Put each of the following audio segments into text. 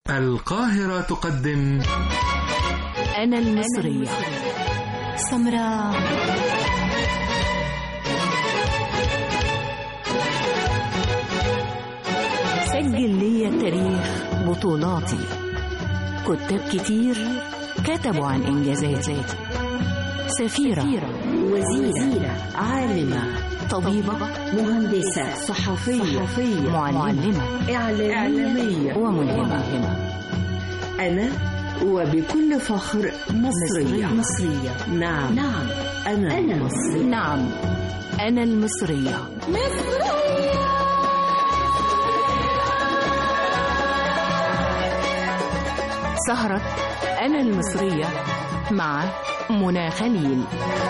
القاهرة تقدم أنا المصرية سمراء سجل لي تاريخ بطولاتي كتاب كتير كتبوا عن إنجازاتي سفيرة وزيرة عالمة طبيبة مهندسة صحفية معلمة إعلامية وملهمة أنا وبكل فخر مصرية مصرية نعم نعم أنا أنا مصرية نعم أنا المصرية سهرة أنا المصرية مع منى خليل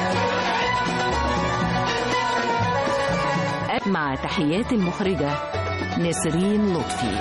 مع تحيات المخرجة نسرين لطفي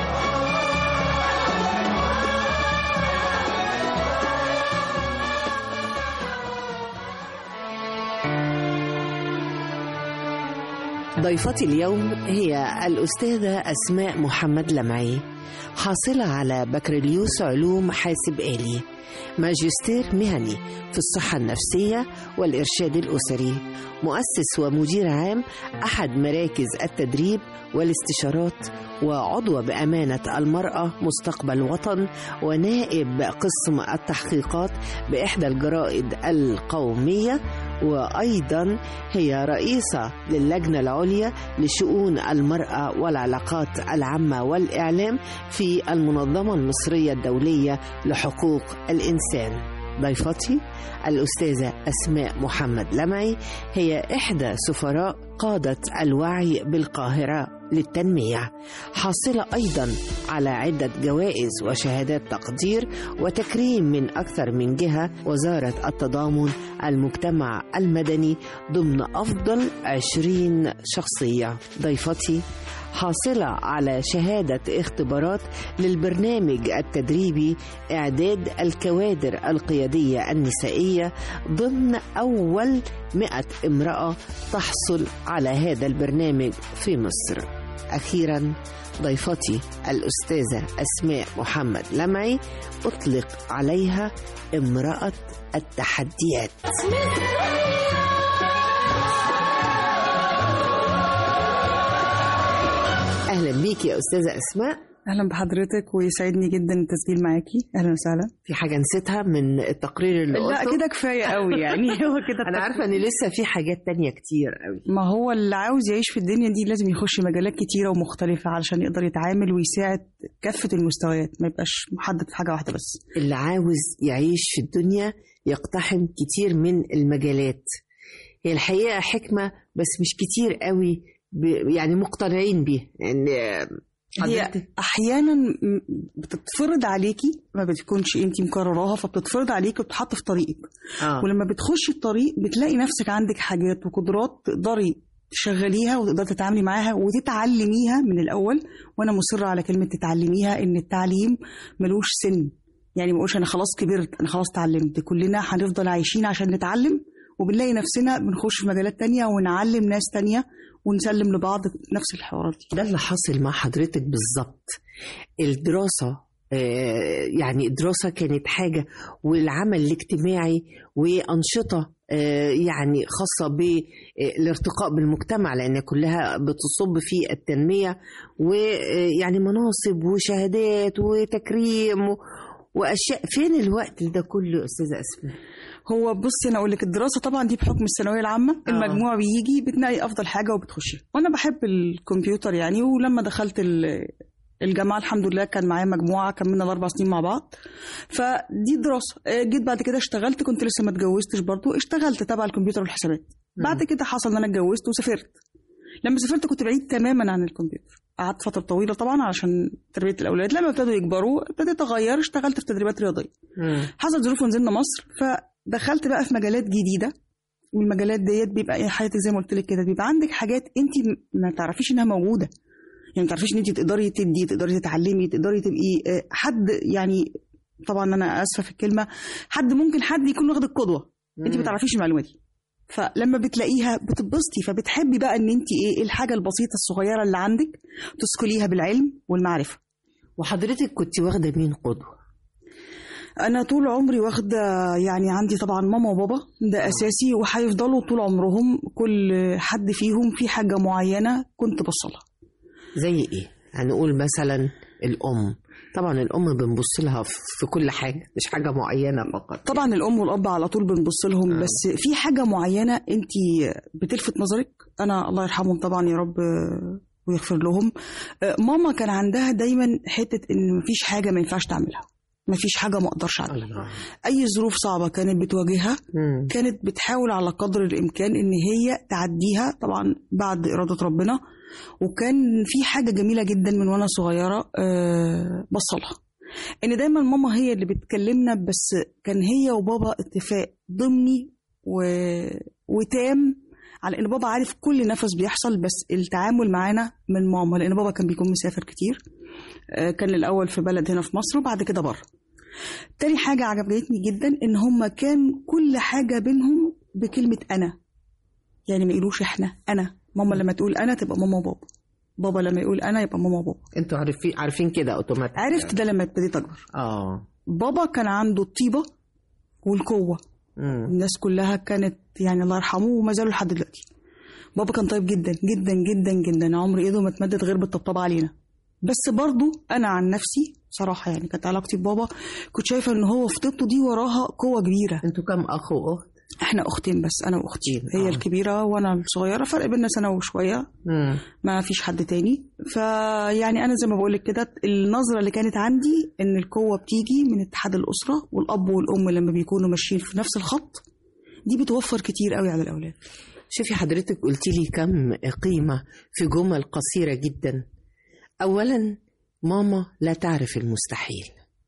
ضيفتي اليوم هي الأستاذة أسماء محمد لمعي حاصلة على بكالوريوس علوم حاسب آلي ماجستير مهني في الصحة النفسية والإرشاد الأسري مؤسس ومدير عام أحد مراكز التدريب والاستشارات وعضو بأمانة المرأة مستقبل وطن ونائب قسم التحقيقات بإحدى الجرائد القومية وأيضا هي رئيسة للجنة العليا لشؤون المرأة والعلاقات العامة والإعلام في المنظمة المصرية الدولية لحقوق الإنسان ضيفتي الأستاذة أسماء محمد لمعي هي إحدى سفراء قادة الوعي بالقاهرة للتنمية حاصلة أيضا على عدة جوائز وشهادات تقدير وتكريم من أكثر من جهة وزارة التضامن المجتمع المدني ضمن أفضل عشرين شخصية ضيفتي حاصلة على شهادة اختبارات للبرنامج التدريبي إعداد الكوادر القيادية النسائية ضمن أول مئة امرأة تحصل على هذا البرنامج في مصر أخيرا ضيفتي الأستاذة أسماء محمد لمعي أطلق عليها امرأة التحديات أهلا بيك يا أستاذة أسماء اهلا بحضرتك ويسعدني جدا التسجيل معاكي اهلا وسهلا في حاجة نسيتها من التقرير اللي لا قلته كده كفايه قوي يعني هو كده أنا عارفة إن لسه في حاجات تانية كتير قوي ما هو اللي عاوز يعيش في الدنيا دي لازم يخش مجالات كتيره ومختلفه علشان يقدر يتعامل ويساعد كافه المستويات ما يبقاش محدد في حاجه واحده بس اللي عاوز يعيش في الدنيا يقتحم كتير من المجالات هي الحقيقة حكمة بس مش كتير قوي ب- يعني مقتنعين بيها يعني هي حضرتك احيانا م- بتتفرض عليكي ما بتكونش انت مقرراها فبتتفرض عليكي وبتحط في طريقك آه. ولما بتخشي الطريق بتلاقي نفسك عندك حاجات وقدرات تقدري تشغليها وتقدري تتعاملي معاها وتتعلميها من الاول وانا مصره على كلمه تتعلميها ان التعليم ملوش سن يعني ما اقولش انا خلاص كبرت انا خلاص اتعلمت كلنا هنفضل عايشين عشان نتعلم وبنلاقي نفسنا بنخش في مجالات تانية ونعلم ناس تانية ونسلم لبعض نفس الحوارات دي ده اللي حاصل مع حضرتك بالظبط الدراسة آه، يعني الدراسة كانت حاجة والعمل الاجتماعي وأنشطة آه، يعني خاصة بالارتقاء بالمجتمع لأن كلها بتصب في التنمية ويعني مناصب وشهادات وتكريم و- وأشياء فين الوقت ده كله يا أستاذة أسماء؟ هو بصي انا اقول لك الدراسه طبعا دي بحكم الثانويه العامه آه. المجموع بيجي بتنقي افضل حاجه وبتخشي وانا بحب الكمبيوتر يعني ولما دخلت ال- الجامعه الحمد لله كان معايا مجموعه كملنا الاربع سنين مع بعض فدي دراسه آه، جيت بعد كده اشتغلت كنت لسه ما اتجوزتش برضو اشتغلت تبع الكمبيوتر والحسابات بعد كده حصل ان انا اتجوزت وسافرت لما سافرت كنت بعيد تماما عن الكمبيوتر قعدت فتره طويله طبعا علشان تربيه الاولاد لما ابتدوا يكبروا ابتديت اغير اشتغلت في تدريبات رياضيه حصل ظروف ونزلنا مصر فدخلت بقى في مجالات جديده والمجالات ديت بيبقى ايه حياتك زي ما قلت لك كده بيبقى عندك حاجات انت م- ما تعرفيش انها موجوده يعني ما تعرفيش ان انت تقدري تدي تقدري تتعلمي تقدري تبقي آه، حد يعني طبعا انا اسفه في الكلمه حد ممكن حد يكون واخد القدوه انت ما تعرفيش المعلومه دي فلما بتلاقيها بتتبسطي فبتحبي بقى ان انت ايه الحاجه البسيطه الصغيره اللي عندك تسكليها بالعلم والمعرفه وحضرتك كنت واخده مين قدوه انا طول عمري واخده يعني عندي طبعا ماما وبابا ده اساسي وهيفضلوا طول عمرهم كل حد فيهم في حاجه معينه كنت بصلها زي ايه هنقول مثلا الام طبعا الام بنبص لها في كل حاجه مش حاجه معينه فقط طبعا الام والاب على طول بنبص لهم آه. بس في حاجه معينه انت بتلفت نظرك انا الله يرحمهم طبعا يا رب آه، ويغفر لهم آه، ماما كان عندها دايما حته ان مفيش حاجه ما ينفعش تعملها مفيش حاجه ما اقدرش اعملها الله اي ظروف صعبه كانت بتواجهها مم. كانت بتحاول على قدر الامكان ان هي تعديها طبعا بعد اراده ربنا وكان في حاجه جميله جدا من وانا صغيره أه بصلها ان دايما ماما هي اللي بتكلمنا بس كان هي وبابا اتفاق ضمني و... وتام على ان بابا عارف كل نفس بيحصل بس التعامل معانا من ماما لان بابا كان بيكون مسافر كتير آه، كان الاول في بلد هنا في مصر وبعد كده بره تاني حاجة عجبتني جدا إن هما كان كل حاجة بينهم بكلمة أنا يعني ما يقولوش إحنا أنا ماما لما تقول أنا تبقى ماما وبابا بابا لما يقول أنا يبقى ماما وبابا انتوا عارفين عارفين كده اوتوماتيك عرفت ده لما ابتديت أكبر اه بابا كان عنده الطيبة والقوة مم. الناس كلها كانت يعني الله يرحمه وما زالوا لحد دلوقتي بابا كان طيب جدا جدا جدا جدا عمر ايده ما اتمدت غير بالطبطبة علينا بس برضو انا عن نفسي صراحة يعني كانت علاقتي ببابا كنت شايفة ان هو في طيبته دي وراها قوة كبيرة انتوا كم اخ واخت احنا اختين بس انا واختي أختين، هي آه. الكبيره وانا الصغيره فرق بيننا سنه وشويه مم. ما فيش حد تاني فيعني انا زي ما بقول لك كده النظره اللي كانت عندي ان القوه بتيجي من اتحاد الاسره والاب والام لما بيكونوا ماشيين في نفس الخط دي بتوفر كتير قوي على الاولاد شوفي حضرتك قلتي لي كم قيمة في جمل قصيرة جدا أولا ماما لا تعرف المستحيل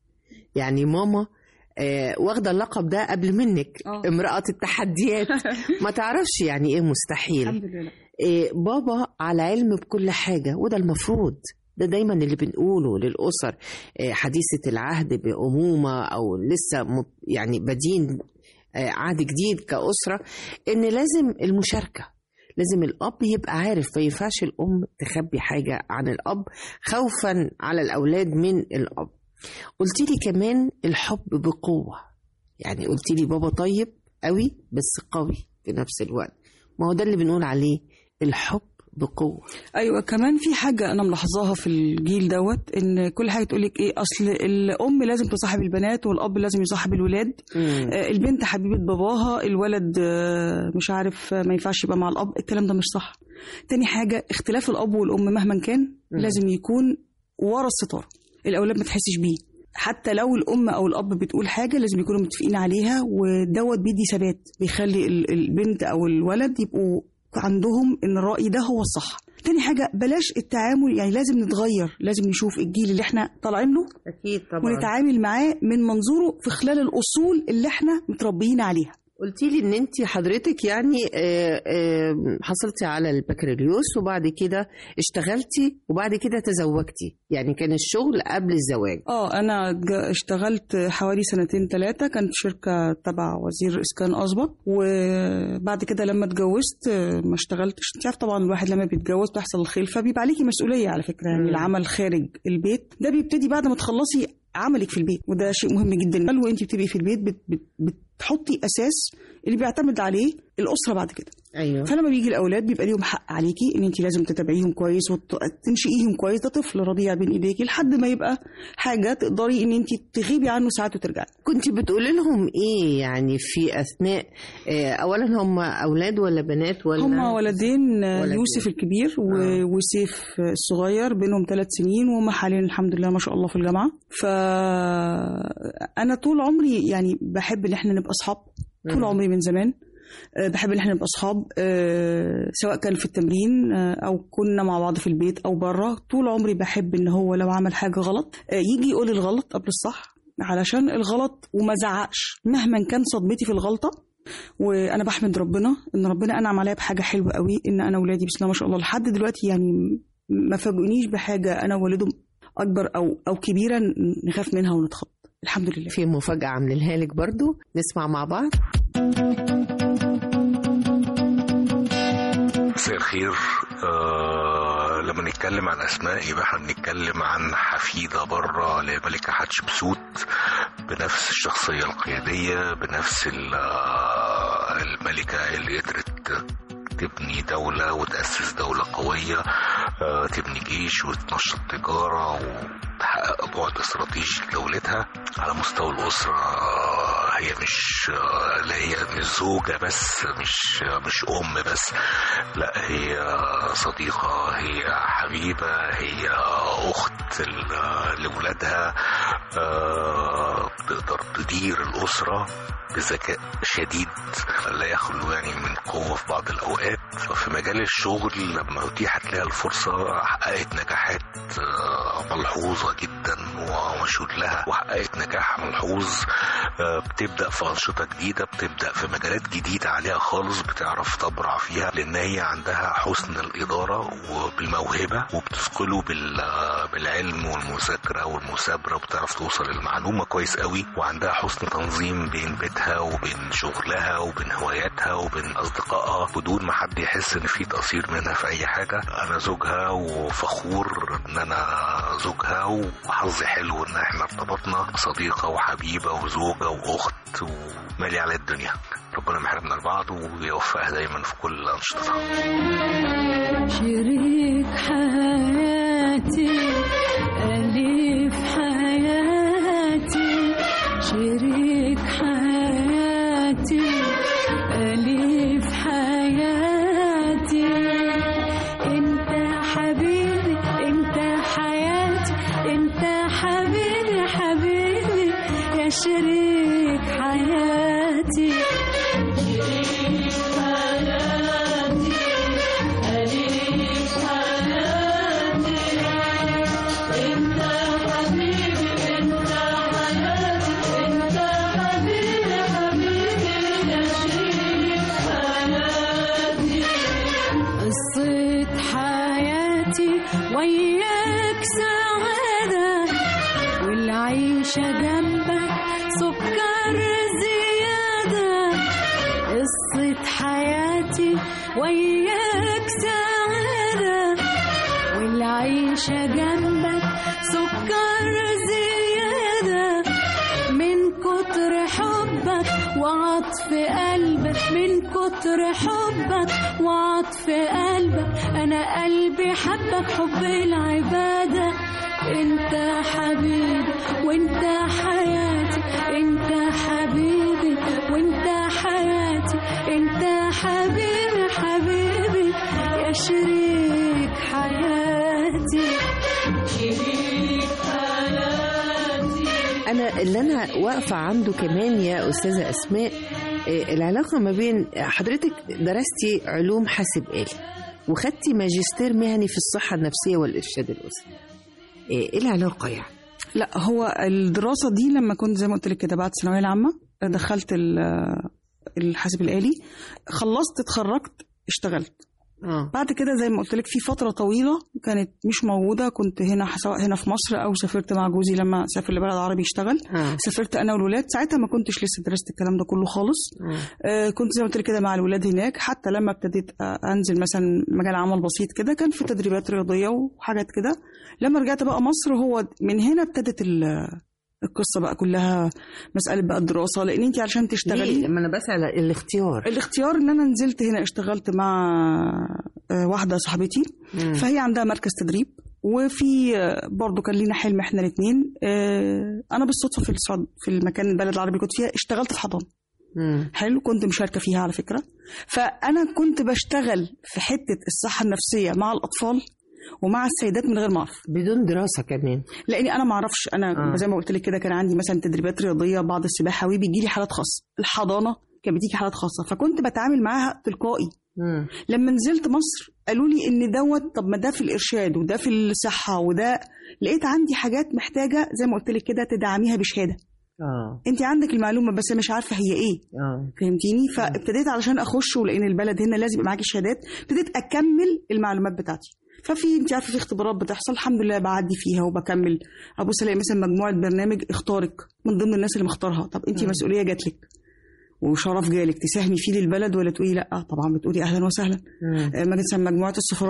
يعني ماما آه واخدة اللقب ده قبل منك آه. امرأة التحديات ما تعرفش يعني ايه مستحيل لله إيه بابا على علم بكل حاجة وده المفروض ده دايما اللي بنقوله للأسر إيه حديثة العهد بأمومة أو لسه م- يعني بادين آه، عهد جديد كأسرة إن لازم المشاركة لازم الأب يبقى عارف ما ينفعش الأم تخبي حاجة عن الأب خوفا على الأولاد من الأب قلت لي كمان الحب بقوة يعني قلت لي بابا طيب قوي بس قوي في نفس الوقت ما هو ده اللي بنقول عليه الحب بقوة ايوه كمان في حاجه انا ملاحظاها في الجيل دوت ان كل حاجه تقول لك ايه اصل الام لازم تصاحب البنات والاب لازم يصاحب الولاد آه، البنت حبيبه باباها الولد آه، مش عارف آه، ما ينفعش يبقى مع الاب الكلام ده مش صح تاني حاجه اختلاف الاب والام مهما كان مم. لازم يكون ورا الستاره الاولاد ما تحسش بيه حتى لو الام او الاب بتقول حاجه لازم يكونوا متفقين عليها ودوت بيدي ثبات بيخلي ال- البنت او الولد يبقوا عندهم ان الراي ده هو الصح تاني حاجه بلاش التعامل يعني لازم نتغير لازم نشوف الجيل اللي احنا طالعين له أكيد طبعا ونتعامل معاه من منظوره في خلال الاصول اللي احنا متربيين عليها قلتي لي ان انت حضرتك يعني آه، آه، حصلتي على البكالوريوس وبعد كده اشتغلتي وبعد كده تزوجتي يعني كان الشغل قبل الزواج اه انا ج- اشتغلت حوالي سنتين ثلاثه كانت شركه تبع وزير اسكان اسبق وبعد كده لما اتجوزت آه، ما اشتغلتش انت عارف طبعا الواحد لما بيتجوز بتحصل الخلفه بيبقى عليكي مسؤوليه على فكره يعني مم. العمل خارج البيت ده بيبتدي بعد ما تخلصي عملك في البيت وده شيء مهم جدا وانت بتبقي في البيت بت بت بتحطي اساس اللي بيعتمد عليه الاسره بعد كده ايوه فلما بيجي الاولاد بيبقى ليهم حق عليكي ان انت لازم تتابعيهم كويس وتنشئيهم كويس ده طفل رضيع بين ايديكي لحد ما يبقى حاجه تقدري ان انت تغيبي عنه ساعات وترجعي كنت بتقولي لهم ايه يعني في اثناء آه، اولا هم اولاد ولا بنات ولا هما ولدين ولدين. يوسف الكبير و... آه. وسيف الصغير بينهم ثلاث سنين وهم حاليا الحمد لله ما شاء الله في الجامعه فانا طول عمري يعني بحب ان احنا نبقى اصحاب طول مم. عمري من زمان آه، بحب ان احنا نبقى اصحاب آه، سواء كان في التمرين آه، او كنا مع بعض في البيت او بره طول عمري بحب ان هو لو عمل حاجه غلط آه، يجي يقول الغلط قبل الصح علشان الغلط وما زعقش مهما كان صدمتي في الغلطه وانا بحمد ربنا ان ربنا انعم عليا بحاجه حلوه قوي ان انا ولادي بسم الله ما شاء الله لحد دلوقتي يعني ما فاجئونيش بحاجه انا والدهم اكبر او او كبيره نخاف منها ونتخض الحمد لله في مفاجأة عاملينها لك برضو نسمع مع بعض مساء الخير آه لما لما نتكلم عن اسماء يبقى احنا بنتكلم عن حفيده بره لملكه حتشبسوت بنفس الشخصيه القياديه بنفس ال- آه، الملكه اللي قدرت تبني دولة وتأسس دولة قوية آه، تبني جيش وتنشط تجارة وتحقق بعد استراتيجي لدولتها على مستوى الأسرة آه، هي مش آه، لا هي مش زوجة بس مش مش أم بس لا هي صديقة هي حبيبة هي أخت ل- لولادها آه، تقدر تدير الأسرة بذكاء شديد لا يخلو يعني من قوة في بعض الأوقات في مجال الشغل لما أتيحت لها الفرصة حققت نجاحات آه، ملحوظة جدا ومشهود لها وحققت نجاح ملحوظ آه، بتبدأ في أنشطة جديدة بتبدأ في مجالات جديدة عليها خالص بتعرف تبرع فيها لأن هي عندها حسن الإدارة وبالموهبة وبتثقله بال- بالعلم والمذاكرة والمثابرة وبتعرف توصل المعلومة كويس قوي وعندها حسن تنظيم بين بيتها وبين شغلها وبين هواياتها وبين أصدقائها بدون ما حد يحس إن في تقصير منها في أي حاجة أنا زوجها وفخور إن أنا زوجها وحظي حلو إن إحنا ارتبطنا صديقة وحبيبة وزوجة وأخت ومالي على الدنيا ربنا ما يحرمنا لبعض ويوفقها دايما في كل أنشطتها شريك حياتي أليف حياتي شريك حياتي أليف حياتي انت حبيبي انت حياتي انت حبيبي حبيبي يا شريك حياتي شريك حياتي أليف حياتي انت حبيبي انت حياتي انت حبيبي حبيبي يا شريك حياتي قصة حياتي وياك سعادة والعيشة جنبك سكر زيادة قصة حياتي وياك سعادة والعيشة جنبك سكر زيادة من كتر حبك وعطف قلبك من كتر حبك وعطف قلبك انا قلبي حبك حب العبادة انت حبيبي وانت حياتي انت حبيبي وانت حياتي انت حبيبي حبيبي يا شريك حياتي شريك حياتي انا اللي انا واقفه عنده كمان يا استاذه اسماء آه، العلاقه ما بين حضرتك درستي علوم حاسب آلي وخدتي ماجستير مهني في الصحه النفسيه والارشاد الاسري آه، ايه العلاقه يعني لا هو الدراسة دي لما كنت زي ما قلت لك كده بعد الثانوية العامة دخلت ال- الحاسب الآلي خلصت اتخرجت اشتغلت اه بعد كده زي ما قلت لك في فترة طويلة كانت مش موجودة كنت هنا سواء هنا في مصر أو سافرت مع جوزي لما سافر لبلد عربي يشتغل اه سافرت أنا والولاد ساعتها ما كنتش لسه درست الكلام ده كله خالص آه، كنت زي ما قلت لك كده مع الولاد هناك حتى لما ابتديت آه، انزل مثلا مجال عمل بسيط كده كان في تدريبات رياضيه وحاجات كده لما رجعت بقى مصر هو من هنا ابتدت ال- القصه بقى كلها مساله بقى الدراسه لان انت علشان ليه تشتغلي لما انا بسال الاختيار الاختيار ان انا نزلت هنا اشتغلت مع آه، واحده صاحبتي مم. فهي عندها مركز تدريب وفي آه، برضه كان لينا حلم احنا الاثنين انا بالصدفه في السعود في المكان البلد العربي اللي كنت فيها اشتغلت في حضانه مم. حلو كنت مشاركه فيها على فكره فانا كنت بشتغل في حته الصحه النفسيه مع الاطفال ومع السيدات من غير ما اعرف بدون دراسه كمان لاني انا ما اعرفش انا آه. آه. زي ما قلت لك كده كان عندي مثلا تدريبات رياضيه بعض السباحه وبيجي لي حالات خاصه الحضانه كان بتيجي حالات خاصه فكنت بتعامل معاها تلقائي مم. لما نزلت مصر قالوا لي ان دوت طب ما ده في الارشاد وده في الصحه وده لقيت عندي حاجات محتاجه زي ما قلت لك كده تدعميها بشهاده اه انت عندك المعلومه بس مش عارفه هي ايه اه فهمتيني فابتديت علشان اخش ولان البلد هنا لازم يبقى معاكي شهادات ابتديت اكمل المعلومات بتاعتي ففي انت عارفه في اختبارات بتحصل الحمد لله بعدي فيها وبكمل ابص الاقي مثلا مجموعه برنامج اختارك من ضمن الناس اللي مختارها طب انت مم. مسؤوليه جات لك وشرف جالك تساهمي فيه للبلد ولا تقولي لا طبعا بتقولي اهلا وسهلا مم. آه، مثلا مجموعه السفراء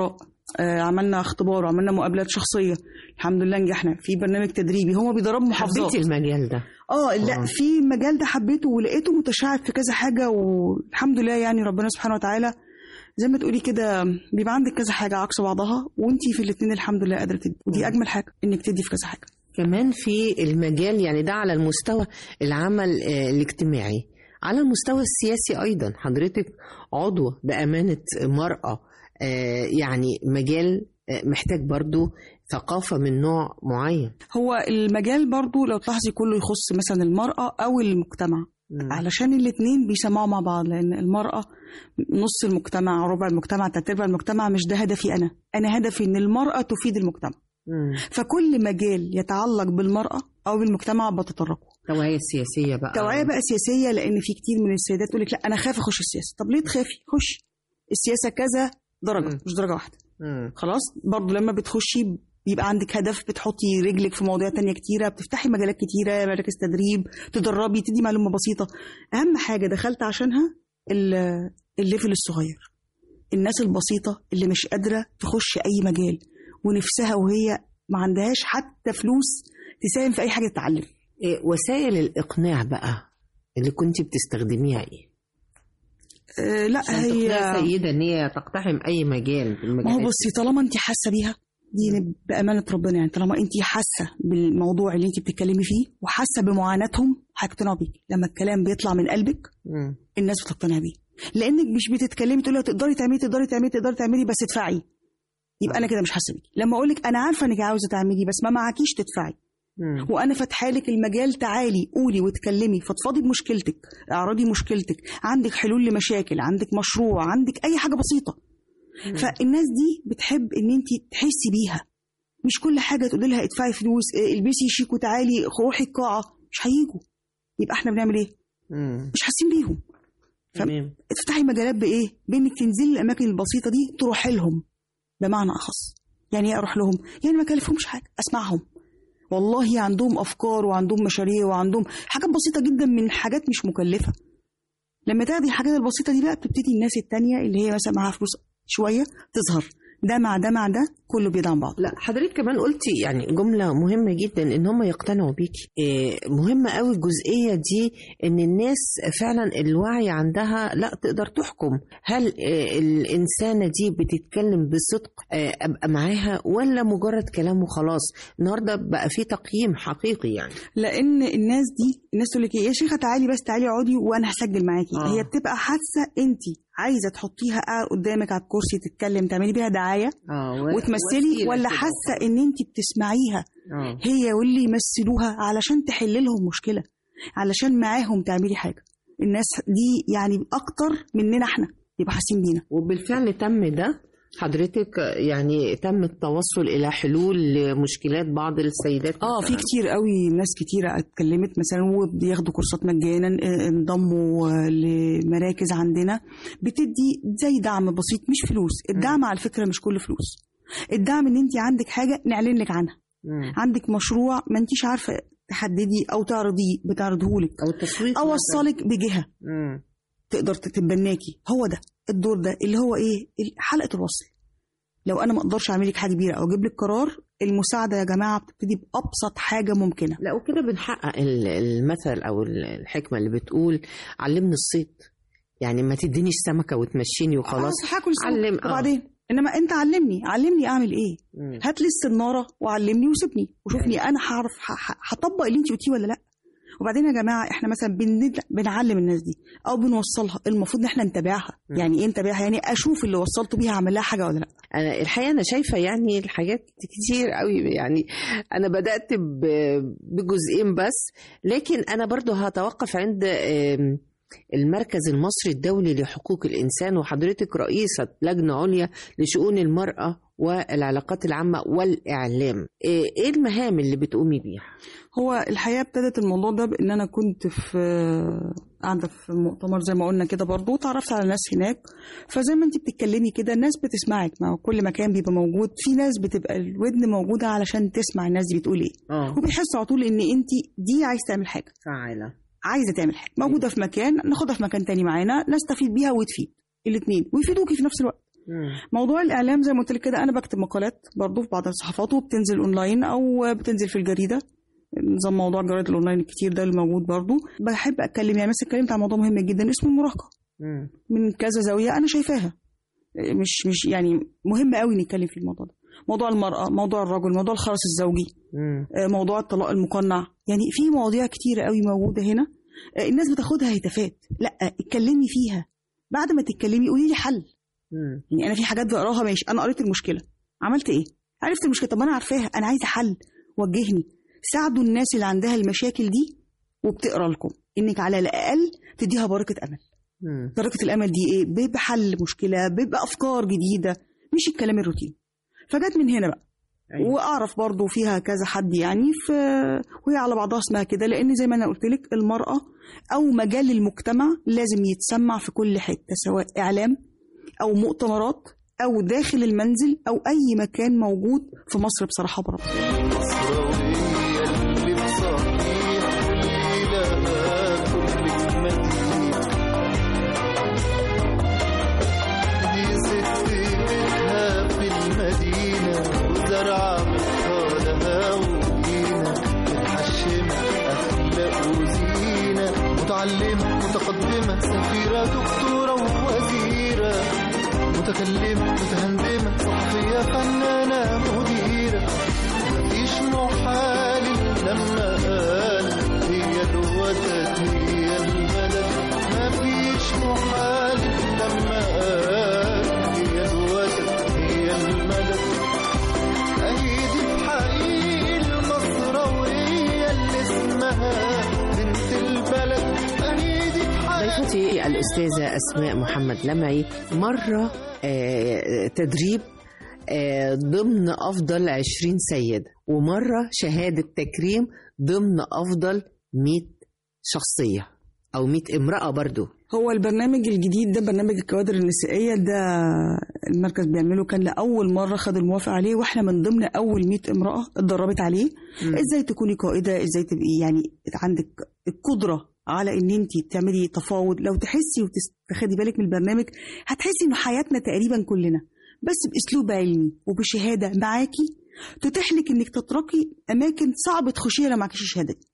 آه عملنا اختبار وعملنا مقابلات شخصيه الحمد لله نجحنا في برنامج تدريبي هما بيدربوا محافظات حبيتي المجال ده اه لا آه. في المجال ده حبيته ولقيته متشعب في كذا حاجه والحمد لله يعني ربنا سبحانه وتعالى زي ما تقولي كده بيبقى عندك كذا حاجه عكس بعضها وانتي في الاثنين الحمد لله قادره تدي ودي اجمل حاجه انك تدي في كذا حاجه كمان في المجال يعني ده على المستوى العمل آه، الاجتماعي على المستوى السياسي أيضا حضرتك عضوة بأمانة مرأة آه، يعني مجال آه، محتاج برضو ثقافة من نوع معين هو المجال برضو لو تلاحظي كله يخص مثلا المراه او المجتمع مم. علشان الاثنين بيسمعوا مع بعض لان المراه نص المجتمع ربع المجتمع تلات ارباع المجتمع مش ده هدفي انا انا هدفي ان المراه تفيد المجتمع مم. فكل مجال يتعلق بالمراه او بالمجتمع بتطرقه توعية سياسية بقى توعيه بقى سياسيه لان في كتير من السيدات تقول لك لا انا خايفه اخش السياسه طب ليه تخافي خشي السياسه كذا درجه مم. مش درجه واحده مم. خلاص برضو لما بتخشي بيبقى عندك هدف بتحطي رجلك في مواضيع تانية كتيرة بتفتحي مجالات كتيرة مراكز تدريب تدربي تدي معلومة بسيطة أهم حاجة دخلت عشانها ال- الليفل الصغير الناس البسيطة اللي مش قادرة تخش أي مجال ونفسها وهي ما عندهاش حتى فلوس تساهم في أي حاجة تتعلم إيه وسائل الإقناع بقى اللي كنت بتستخدميها إيه؟ أه لا عشان هي تقنعي سيدة إن هي تقتحم أي مجال من ما هو المجالات بصي طالما انت حاسه بيها دي بامانه ربنا يعني طالما انت حاسه بالموضوع اللي انت بتتكلمي فيه وحاسه بمعاناتهم هيقتنعوا بيك لما الكلام بيطلع من قلبك مم. الناس بتقتنع بيه لانك مش بتتكلمي تقولي تقدري تعملي تقدري تعملي تقدري تعملي بس ادفعي يبقى انا كده مش حاسه بيكي لما اقول لك انا عارفه انك عاوزه تعملي بس ما معكيش تدفعي مم. وانا فاتحه لك المجال تعالي قولي واتكلمي فضفضي بمشكلتك اعرضي مشكلتك عندك حلول لمشاكل عندك مشروع عندك اي حاجه بسيطه فالناس دي بتحب ان انت تحسي بيها مش كل حاجه تقولي لها ادفعي فلوس اه، البسي شيك وتعالي روحي القاعه مش هيجوا يبقى احنا بنعمل ايه مم. مش حاسين بيهم تمام افتحي مجالات بايه بانك تنزلي الاماكن البسيطه دي تروحي لهم بمعنى اخص يعني ايه اروح لهم يعني ما كلفهمش حاجه اسمعهم والله عندهم افكار وعندهم مشاريع وعندهم حاجات بسيطه جدا من حاجات مش مكلفه لما تاخدي الحاجات البسيطه دي بقى بتبتدي الناس التانية اللي هي مثلا معاها فلوس شويه تظهر ده مع ده مع ده كله بيدعم بعض لا حضرتك كمان قلتي يعني جملة مهمة جدا ان هم يقتنعوا بيكي إيه مهمة قوي الجزئية دي ان الناس فعلا الوعي عندها لا تقدر تحكم هل إيه الانسانة دي بتتكلم بصدق إيه ابقى معاها ولا مجرد كلام وخلاص النهاردة بقى في تقييم حقيقي يعني لان الناس دي الناس تقول لك إيه، يا شيخه تعالي بس تعالي اقعدي وانا هسجل معاكي آه. هي بتبقى حاسه انت عايزه تحطيها قاعد قدامك على الكرسي تتكلم تعملي بيها دعايه اه وتمثلي ولا حاسه ان انت بتسمعيها اه هي واللي يمثلوها علشان تحل لهم مشكله علشان معاهم تعملي حاجه الناس دي يعني اكتر مننا احنا يبقى حاسين بينا وبالفعل تم ده حضرتك يعني تم التوصل الى حلول لمشكلات بعض السيدات اه في مثلاً. كتير قوي ناس كتيرة اتكلمت مثلا وبياخدوا كورسات مجانا اه، انضموا اه، لمراكز عندنا بتدي زي دعم بسيط مش فلوس الدعم على فكرة مش كل فلوس الدعم ان انت عندك حاجة نعلن لك عنها مم. عندك مشروع ما انتيش عارفة تحددي او تعرضيه بتعرضهولك او التسويق مثلاً. اوصلك بجهة مم. تقدر تتبناكي هو ده الدور ده اللي هو ايه حلقة الوصل لو انا ما اقدرش اعمل لك حاجه كبيره او اجيب لك قرار المساعده يا جماعه بتبتدي بابسط حاجه ممكنه لا وكده بنحقق ال- المثل او ال- الحكمه اللي بتقول علمني الصيد يعني ما تدينيش سمكه وتمشيني وخلاص خلاص هاكل سمك. علم- طب آه. وبعدين انما انت علمني علمني اعمل ايه مم. هات لي السناره وعلمني وسيبني وشوفني انا هعرف ه- ه- هطبق اللي انت قلتيه ولا لا وبعدين يا جماعه احنا مثلا بن- بنعلم الناس دي او بنوصلها المفروض ان احنا نتابعها مم. يعني ايه نتابعها يعني اشوف اللي وصلته بيها اعمل لها حاجه ولا لا انا الحقيقه انا شايفه يعني الحاجات كتير قوي يعني انا بدات ب- بجزئين بس لكن انا برضو هتوقف عند آم، المركز المصري الدولي لحقوق الانسان وحضرتك رئيسه لجنه عليا لشؤون المراه والعلاقات العامه والاعلام ايه إيه المهام اللي بتقومي بيها هو الحقيقه ابتدت الموضوع ده بان انا كنت في قاعده في مؤتمر زي ما قلنا كده برضه وتعرفت على ناس هناك فزي ما انت بتتكلمي كده الناس بتسمعك ما هو كل مكان بيبقى موجود في ناس بتبقى الودن موجوده علشان تسمع الناس دي بتقول ايه اه وبيحسوا على طول ان انت دي عايز تعمل حاجه فعاله عايزه تعمل حاجه موجوده في مكان ناخدها في مكان تاني معانا نستفيد بيها وتفيد الاثنين ويفيدوكي في نفس الوقت موضوع الاعلام زي ما قلت لك كده انا بكتب مقالات برضه في بعض الصحافات وبتنزل اونلاين او بتنزل في الجريده نظام موضوع الجرايد الاونلاين الكتير ده اللي موجود برضه بحب اتكلم يعني مثلا اتكلمت عن موضوع مهم جدا اسمه المراهقه من كذا زاويه انا شايفاها مش مش يعني مهم قوي نتكلم في الموضوع ده موضوع المراه موضوع الرجل موضوع الخرس الزوجي آه، موضوع الطلاق المقنع يعني في مواضيع كتيرة قوي موجودة هنا آه، الناس بتاخدها هتافات لا اتكلمي فيها بعد ما تتكلمي قولي لي حل يعني انا في حاجات بقراها ماشي انا قريت المشكله عملت ايه عرفت المشكله طب انا عارفاها انا عايزه حل وجهني ساعدوا الناس اللي عندها المشاكل دي وبتقرا لكم انك على الاقل تديها بركه امل بركه الامل دي ايه ب- بحل مشكله ب- بافكار جديده مش الكلام الروتيني فجت من هنا بقى أيوة. واعرف برضو فيها كذا حد يعني ف... وهي على بعضها اسمها كده لان زي ما انا قلت لك المراه او مجال المجتمع لازم يتسمع في كل حته سواء اعلام او مؤتمرات او داخل المنزل او اي مكان موجود في مصر بصراحه برا الصراوية اللي بصحيح واللي لها كل مدينة دي ست بيتها في المدينة وزرعة بطالها وجينة متحشمة أخلاق وزينة متعلمة متقدمة سفيرة دكتورة ووزيرة متكلمة متهندمة صحفية فنانة مديرة مفيش محال لما قال هي الوتد هي المدد مفيش محال لما قال هي الوتد هي المدد أهيدي حقيقي المصروية اللي اسمها بنت البلد أهيدي حقيقي ضيفتي الأستاذة أسماء محمد لمعي مرة آه، تدريب آه، ضمن أفضل 20 سيدة ومرة شهادة تكريم ضمن أفضل 100 شخصية أو 100 امرأة برضو هو البرنامج الجديد ده برنامج الكوادر النسائيه ده المركز بيعمله كان لاول مره خد الموافقه عليه واحنا من ضمن اول 100 امراه اتدربت عليه ازاي تكوني قائده ازاي تبقي يعني عندك القدره على ان انت تعملي تفاوض لو تحسي وتاخدي بالك من البرنامج هتحسي انه حياتنا تقريبا كلنا بس باسلوب علمي وبشهاده معاكي تتيح لك انك تتركي اماكن صعب تخشيها لو معكيش الشهاده دي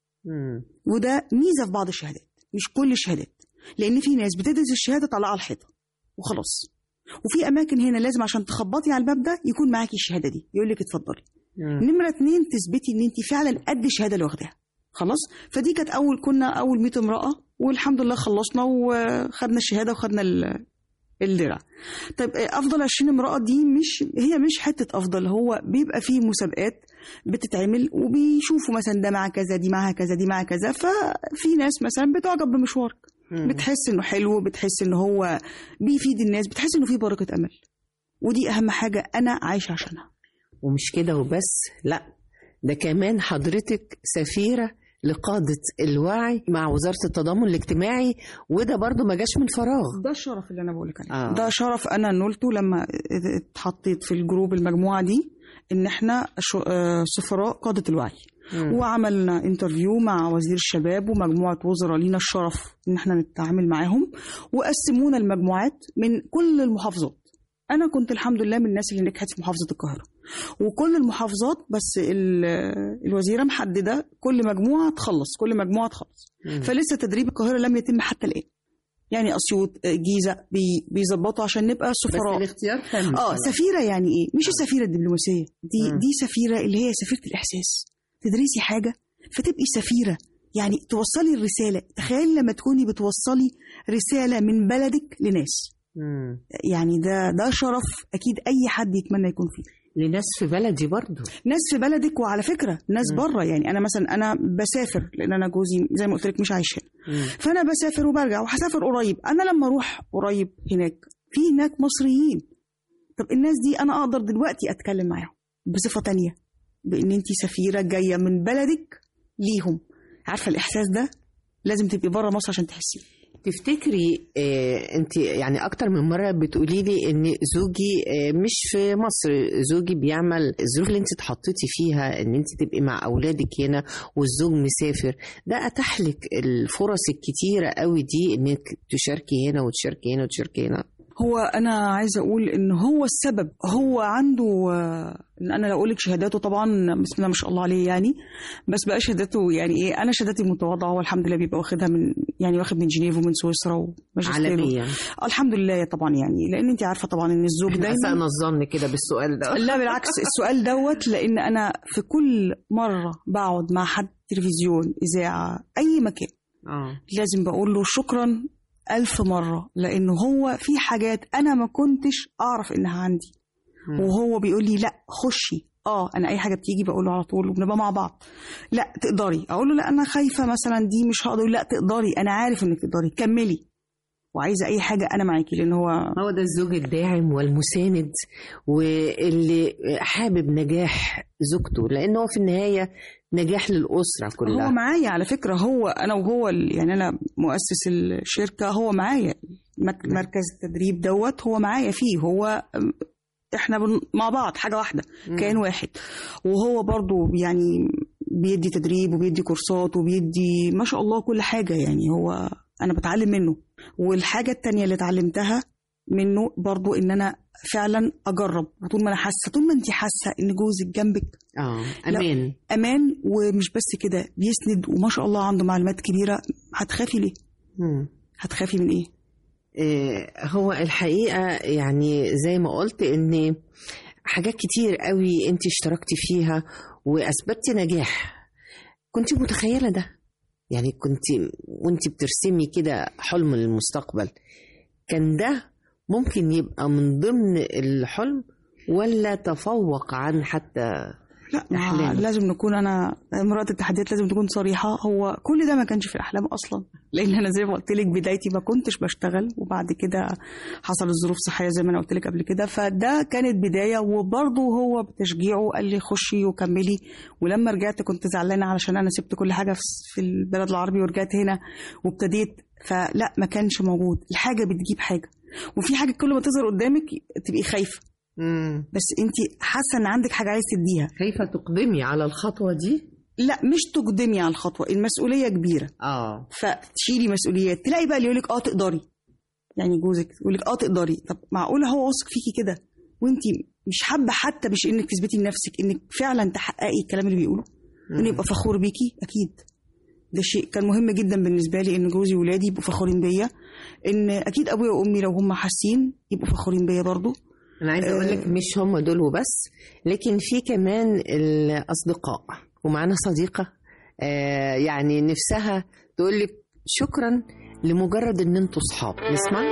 وده ميزه في بعض الشهادات مش كل الشهادات لان في ناس بتدرس الشهاده طالعه على الحيطه وخلاص وفي اماكن هنا لازم عشان تخبطي على الباب ده يكون معاكي الشهاده دي يقول لك اتفضلي نمره اتنين تثبتي ان انت فعلا قد الشهاده اللي واخداها خلاص فدي كانت اول كنا اول 100 امراه والحمد لله خلصنا وخدنا الشهاده وخدنا ال- الدرع طيب آه، افضل 20 امراه دي مش هي مش حته افضل هو بيبقى فيه مسابقات بتتعمل وبيشوفوا مثلا ده مع كذا دي معاها كذا دي معاها كذا ففي ناس مثلا بتعجب بمشوارك بتحس انه حلو بتحس انه هو بيفيد الناس بتحس انه في بركه امل ودي اهم حاجه انا عايشه عشانها ومش كده وبس لا ده كمان حضرتك سفيرة لقادة الوعي مع وزارة التضامن الاجتماعي وده برضو ما جاش من فراغ ده الشرف اللي انا بقولك عليه آه. آه. ده شرف انا نلته لما اتحطيت في الجروب المجموعه دي ان احنا شو- آه، سفراء قاده الوعي مم. وعملنا انترفيو مع وزير الشباب ومجموعه وزراء لينا الشرف ان احنا نتعامل معاهم وقسمونا المجموعات من كل المحافظات انا كنت الحمد لله من الناس اللي نجحت في محافظه القاهره وكل المحافظات بس ال- الوزيره محدده كل مجموعه تخلص كل مجموعه تخلص مم. فلسه تدريب القاهره لم يتم حتى الان يعني اسيوط جيزه بي- بيظبطوا عشان نبقى بس سفراء الاختيار تم اه سفيره يعني ايه مش السفيره الدبلوماسيه دي مم. دي سفيره اللي هي سفيره الاحساس تدرسي حاجه فتبقي سفيره يعني توصلي الرساله تخيلي لما تكوني بتوصلي رساله من بلدك لناس مم. يعني ده ده شرف اكيد اي حد يتمنى يكون فيه لناس في بلدي برضو ناس في بلدك وعلى فكره ناس مم. بره يعني انا مثلا انا بسافر لان انا جوزي زي ما قلت لك مش عايش هنا مم. فانا بسافر وبرجع وهسافر قريب انا لما اروح قريب هناك في هناك مصريين طب الناس دي انا اقدر دلوقتي اتكلم معاهم بصفه تانية بان انت سفيره جايه من بلدك ليهم عارفه الاحساس ده لازم تبقي بره مصر عشان تحسيه تفتكري آه انت يعني اكتر من مره بتقولي لي ان زوجي آه مش في مصر زوجي بيعمل الظروف اللي انت اتحطيتي فيها ان انت تبقي مع اولادك هنا والزوج مسافر ده اتاح لك الفرص الكتيره قوي دي انك تشاركي هنا وتشاركي هنا وتشاركي هنا هو انا عايزه اقول ان هو السبب هو عنده آه، ان انا لو اقول لك شهاداته طبعا بسم الله ما شاء الله عليه يعني بس بقى شهادته يعني ايه انا شهادتي متواضعه هو الحمد لله بيبقى واخدها من يعني واخد من جنيف ومن سويسرا وماجستير عالميا آه، الحمد لله طبعا يعني لان انت عارفه طبعا ان الزوج احنا دايما اسأنا الظن كده بالسؤال ده لا بالعكس السؤال دوت لان انا في كل مره بقعد مع حد تلفزيون اذاعه اي مكان اه لازم بقول له شكرا ألف مرة لأن هو في حاجات أنا ما كنتش أعرف إنها عندي مم. وهو بيقول لي لا خشي اه انا اي حاجه بتيجي بقول له على طول وبنبقى مع بعض لا تقدري اقول له لا انا خايفه مثلا دي مش هقدر لا تقدري انا عارف انك تقدري كملي وعايزه اي حاجه انا معاكي لان هو هو ده الزوج الداعم والمساند واللي حابب نجاح زوجته لان هو في النهايه نجاح للاسره هو كلها معايا على فكره هو انا وهو ال- يعني انا مؤسس الشركه هو معايا مك- مركز التدريب دوت هو معايا فيه هو أم، احنا بن- مع بعض حاجه واحده كيان واحد وهو برضو يعني بيدي تدريب وبيدي كورسات وبيدي ما شاء الله كل حاجه يعني هو انا بتعلم منه والحاجه التانية اللي اتعلمتها منه برضو ان انا فعلا اجرب وطول ما انا حاسه طول ما انت حاسه ان جوزك جنبك اه امان امان ومش بس كده بيسند وما شاء الله عنده معلومات كبيره هتخافي ليه مم. هتخافي من ايه آه، هو الحقيقة يعني زي ما قلت ان حاجات كتير قوي انت اشتركتي فيها واثبتتي نجاح كنت متخيلة ده يعني كنت وانت بترسمي كده حلم للمستقبل كان ده ممكن يبقى من ضمن الحلم ولا تفوق عن حتى لا ما أحلام. لازم نكون انا امراه التحديات لازم تكون صريحه هو كل ده ما كانش في الاحلام اصلا لان انا زي ما قلت لك بدايتي ما كنتش بشتغل وبعد كده حصلت ظروف صحيه زي ما انا قلت لك قبل كده فده كانت بدايه وبرضه هو بتشجيعه قال لي خشي وكملي ولما رجعت كنت زعلانه علشان انا سبت كل حاجه في- في البلد العربي ورجعت هنا وابتديت فلا ما كانش موجود الحاجه بتجيب حاجه وفي حاجه كل ما تظهر قدامك تبقي خايفه بس انت حاسه ان عندك حاجه عايز تديها خايفة تقدمي على الخطوة دي لا مش تقدمي على الخطوه المسؤوليه كبيره اه فتشيلي مسؤوليات تلاقي بقى اللي يقولك اه تقدري يعني جوزك يقولك اه تقدري طب معقوله هو واثق فيكي كده وانت مش حابه حتى مش انك تثبتي لنفسك انك فعلا تحققي الكلام اللي بيقوله انه يبقى فخور بيكي اكيد ده شيء كان مهم جدا بالنسبه لي ان جوزي وولادي يبقوا فخورين بيا ان اكيد ابويا وامي لو هم حاسين يبقوا فخورين بيا برضو انا عايزه اقول لك مش هم دول وبس لكن في كمان الاصدقاء ومعانا صديقه آه يعني نفسها تقول لك شكرا لمجرد ان انتوا صحاب نسمع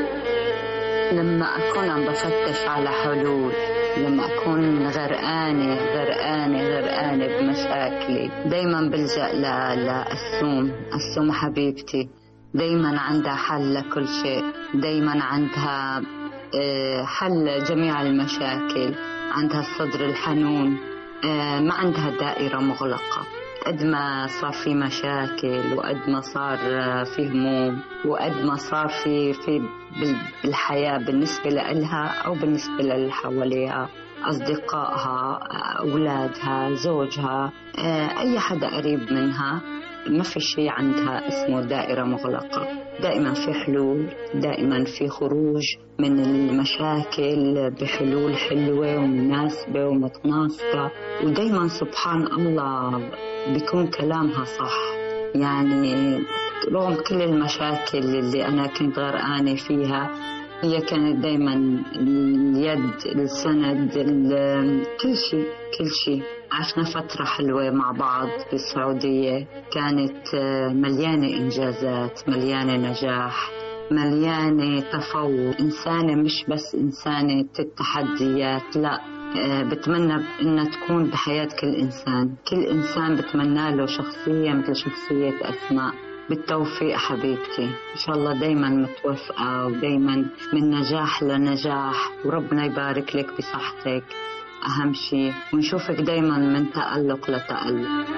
لما أكون عم بفتش على حلول لما أكون غرقانة غرقانة غرقانة بمشاكلي دايما بلجأ ل- للسوم السوم حبيبتي دايما عندها حل لكل شيء دايما عندها آه، حل جميع المشاكل عندها الصدر الحنون آه، ما عندها دائرة مغلقة قد ما صار في مشاكل وقد ما صار آه، في هموم وقد ما صار في في بال- بالحياة بالنسبة لإلها أو بالنسبة للي حواليها أصدقائها أولادها زوجها آه، أي حدا قريب منها ما في شيء عندها اسمه دائرة مغلقة دائما في حلول دائما في خروج من المشاكل بحلول حلوة ومناسبة ومتناسقة ودائما سبحان الله بيكون كلامها صح يعني رغم كل المشاكل اللي أنا كنت غرقانة فيها هي كانت دايما اليد السند ال- كل شيء كل شيء عشنا فترة حلوة مع بعض بالسعودية كانت آه، مليانة إنجازات مليانة نجاح مليانة تفوق إنسانة مش بس إنسانة التحديات لا آه، بتمنى إنها تكون بحياة كل إنسان كل إنسان بتمنى له شخصية مثل شخصية أسماء بالتوفيق حبيبتي إن شاء الله دايما متوفقة ودايما من نجاح لنجاح وربنا يبارك لك بصحتك أهم شيء ونشوفك دايما من تألق لتألق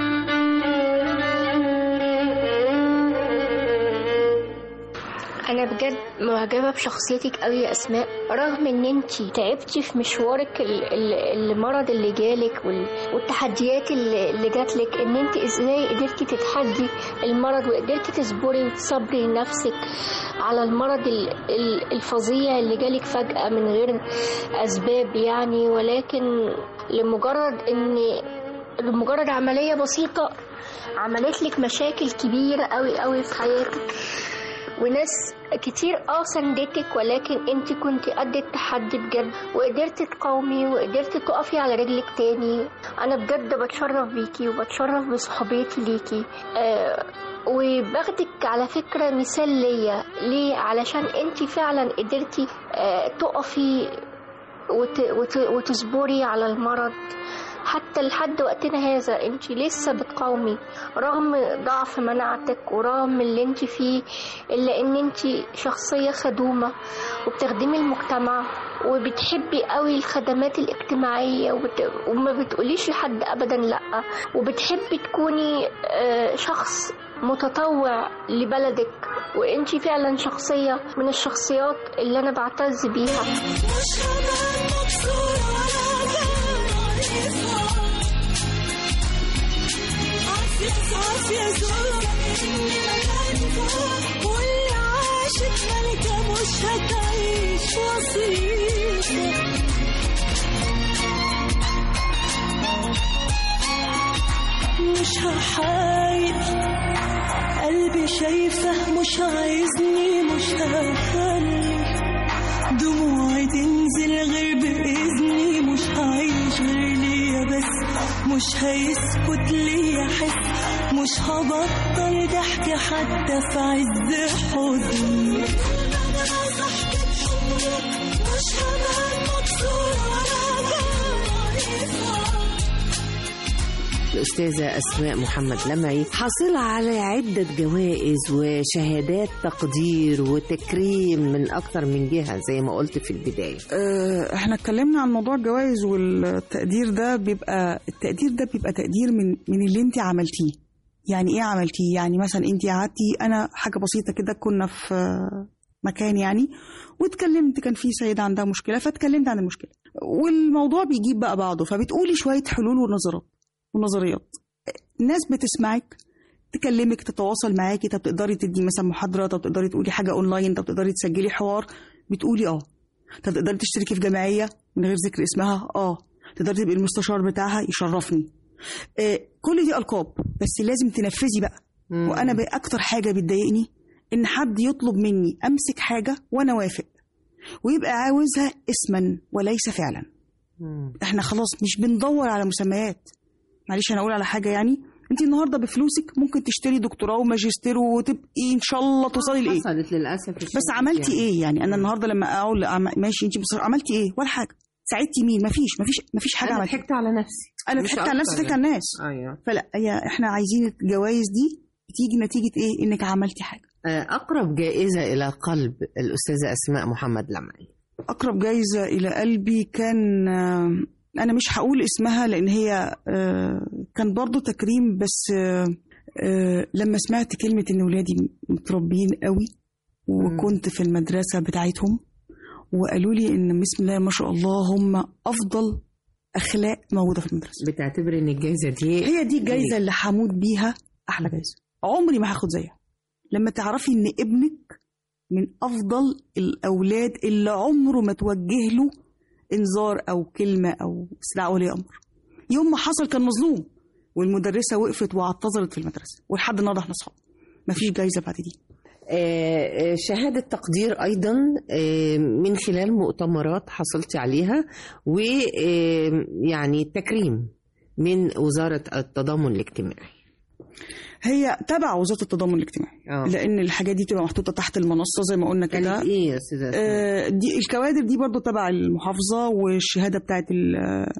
أنا بجد معجبة بشخصيتك قوي يا أسماء رغم إن أنتي تعبتي في مشوارك ال- ال- المرض اللي جالك وال- والتحديات اللي اللي جاتلك إن أنت إزاي قدرتي تتحدي المرض وقدرتي تصبري وتصبري نفسك على المرض ال- ال- الفظيع اللي جالك فجأة من غير أسباب يعني ولكن لمجرد إن لمجرد عملية بسيطة عملت لك مشاكل كبيرة قوي قوي في حياتك وناس كتير اه سندتك ولكن انت كنت قد التحدي بجد وقدرت تقاومي وقدرت تقفي على رجلك تاني انا بجد بتشرف بيكي وبتشرف بصحبيتي ليكي آه وباخدك على فكرة مثال ليا ليه علشان انت فعلا قدرتي آه تقفي وت... وت... وتصبري على المرض حتى لحد وقتنا هذا انت لسه بتقاومي رغم ضعف مناعتك ورغم اللي انت فيه الا ان انت شخصية خدومة وبتخدمي المجتمع وبتحبي قوي الخدمات الاجتماعية وبت... وما بتقوليش لحد ابدا لا وبتحبي تكوني آه، شخص متطوع لبلدك وانت فعلا شخصية من الشخصيات اللي انا بعتز بيها عافية ظلم إني مكانها واللي عاشت ملكة مش هتعيش وصيفة مش هحايل قلبي شايفه مش عايزني مش هخلي دموعي تنزل غير بإذني مش هعيش غير ليا بس مش هيسكت ليا حس مش هبطل ضحك حتى في عز حزني مش هبقى مكسورة ولا ضعيفة الأستاذة أسماء محمد لمعي حاصلة على عدة جوائز وشهادات تقدير وتكريم من أكثر من جهة زي ما قلت في البداية آه، احنا اتكلمنا عن موضوع الجوائز والتقدير ده بيبقى التقدير ده بيبقى تقدير من من اللي انت عملتيه يعني ايه عملتيه يعني مثلا انت قعدتي انا حاجه بسيطه كده كنا في آه، مكان يعني واتكلمت كان في سيده عندها مشكله فاتكلمت عن المشكله والموضوع بيجيب بقى بعضه فبتقولي شويه حلول ونظرات ونظريات ناس بتسمعك تكلمك تتواصل معاكي طب تقدري تدي مثلا محاضره طب تقدري تقولي حاجه اونلاين طب تقدري تسجلي حوار بتقولي اه طب تقدري تشتركي في جمعيه من غير ذكر اسمها اه تقدري تبقي المستشار بتاعها يشرفني آه كل دي القاب بس لازم تنفذي بقى مم. وانا بقى اكتر حاجه بتضايقني ان حد يطلب مني امسك حاجه وانا وافق ويبقى عاوزها اسما وليس فعلا مم. احنا خلاص مش بندور على مسميات معلش انا اقول على حاجه يعني انت النهارده بفلوسك ممكن تشتري دكتوراه وماجستير وتبقي ان شاء الله توصلي لايه حصلت للأسف بس عملتي ايه يعني انا النهارده لما اقول عم- ماشي انت بص- عملتي ايه ولا حاجه ساعدتي مين مفيش مفيش مفيش حاجه أنا عملتها ضحكت على نفسي انا مش ضحكت على نفسي أكتر ضحكت على الناس أيوه فلا هي احنا عايزين الجوائز دي بتيجي نتيجه ايه انك عملتي حاجه آه، أقرب جائزة إلى قلب الأستاذة أسماء محمد لمعي اقرب جايزه الى قلبي كان آه، انا مش هقول اسمها لان هي آه، كان برضو تكريم بس آه، آه، لما سمعت كلمه ان ولادي متربيين قوي وكنت في المدرسه بتاعتهم وقالوا لي ان بسم الله ما شاء الله هم افضل اخلاق موجوده في المدرسه بتعتبر إن الجائزة دي هي دي الجايزه اللي هموت بيها احلى جايزه عمري ما هاخد زيها لما تعرفي ان ابنك من افضل الاولاد اللي عمره ما توجه له انذار او كلمه او استدعاء ولي امر يوم ما حصل كان مظلوم والمدرسه وقفت واعتذرت في المدرسه ولحد النهارده احنا اصحاب مفيش جايزه بعد دي آه، آه، شهادة تقدير أيضا آه، من خلال مؤتمرات حصلت عليها ويعني تكريم من وزارة التضامن الاجتماعي هي تبع وزاره التضامن الاجتماعي آه. لان الحاجات دي تبقى محطوطه تحت المنصه زي ما قلنا كده كانت إيه يا أستاذة أسماء؟ آه، دي الكوادر دي برضو تبع المحافظة والشهادة بتاعت ال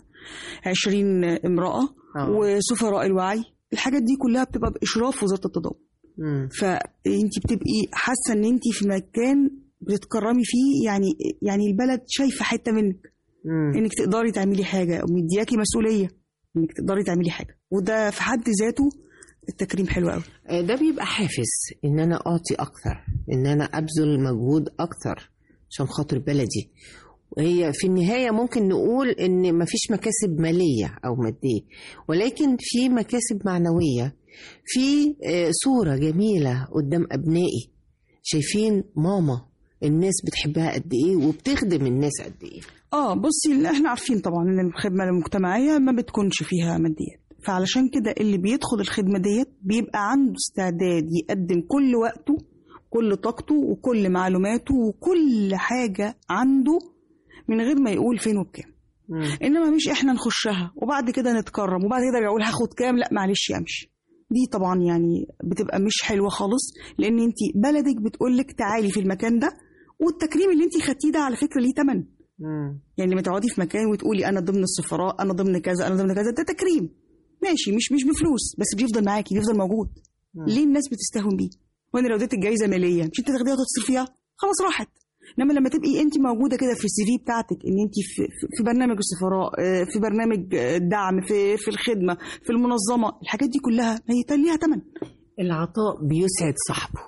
20 امرأة آه. وسفراء الوعي الحاجات دي كلها بتبقى بإشراف وزارة التضامن مم. فأنت بتبقي حاسة إن أنت في مكان بتتكرمي فيه يعني يعني البلد شايفة حتة منك مم. إنك تقدري تعملي حاجة أو مدياكي مسؤولية إنك تقدري تعملي حاجة وده في حد ذاته التكريم حلو قوي آه، ده بيبقى حافز ان انا اعطي اكتر ان انا ابذل مجهود اكتر عشان خاطر بلدي وهي في النهاية ممكن نقول إن مفيش مكاسب مالية أو مادية ولكن في مكاسب معنوية في آه، صورة جميلة قدام أبنائي شايفين ماما الناس بتحبها قد إيه وبتخدم الناس قد إيه اه بصي احنا عارفين طبعا ان الخدمه المجتمعيه ما بتكونش فيها ماديات فعلشان كده اللي بيدخل الخدمه ديت بيبقى عنده استعداد يقدم كل وقته كل طاقته وكل معلوماته وكل حاجه عنده من غير ما يقول فين وبكام انما مش احنا نخشها وبعد كده نتكرم وبعد كده يقول هاخد كام لا معلش امشي دي طبعا يعني بتبقى مش حلوه خالص لان انت بلدك بتقولك تعالي في المكان ده والتكريم اللي انت خدتيه ده على فكره ليه تمن يعني لما تقعدي في مكان وتقولي انا ضمن السفراء انا ضمن كذا انا ضمن كذا ده تكريم ماشي مش مش بفلوس بس بيفضل معاكي بيفضل موجود ليه الناس بتستهون بيه وانا لو اديتك جايزه ماليه مش انت تاخديها وتصرفيها خلاص راحت انما لما تبقي انت موجوده كده في السي في بتاعتك ان انت في, في- في برنامج السفراء آه، في برنامج آه، الدعم في في الخدمه في المنظمه الحاجات دي كلها ما هي ليها ثمن العطاء بيسعد صاحبه